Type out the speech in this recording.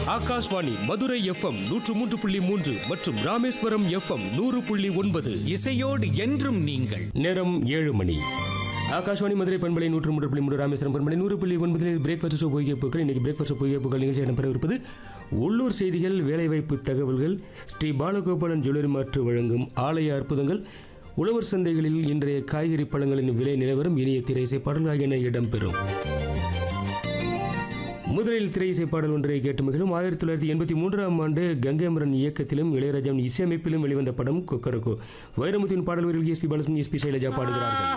Akashvani Madurai FM நூற்று மூன்று புள்ளி மூன்று மற்றும் ராமேஸ்வரம் எஃப்எம் நூறு புள்ளி ஒன்பது இசையோடு என்றும் நீங்கள் நேரம் ஏழு மணி ஆகாஷ்வாணி மதுரை பண்பலை நூற்று மூன்று புள்ளி மூன்று ராமேஸ்வரம் பண்பலை நூறு புள்ளி ஒன்பதில் பிரேக்ஃபாஸ்ட் ஷோ பொய்யப்புகள் இன்னைக்கு பிரேக்ஃபாஸ்ட் பொய்யப்புகள் நிகழ்ச்சி இடம்பெறவிருப்பது உள்ளூர் செய்திகள் வேலைவாய்ப்பு தகவல்கள் ஸ்ரீ பாலகோபாலன் ஜுவல்லரி மாற்று வழங்கும் ஆலய அற்புதங்கள் உழவர் சந்தைகளில் இன்றைய காய்கறி பழங்களின் விலை நிலவரம் இனிய திரை இசை பாடல் ஆகியன இடம்பெறும் முதலில் திரை இசை பாடல் ஒன்றை கேட்டு மகிழும் ஆயிரத்தி தொள்ளாயிரத்தி எண்பத்தி மூன்றாம் ஆண்டு கங்கைமரன் இயக்கத்திலும் இளையராஜாவின் இசையமைப்பிலும் வெளிவந்த படம் கொக்கரகோ வைரமுத்தின் பாடல் வரியில் எஸ்பி பாலசுமி எஸ்பி சைலஜா பாடுகிறார்கள்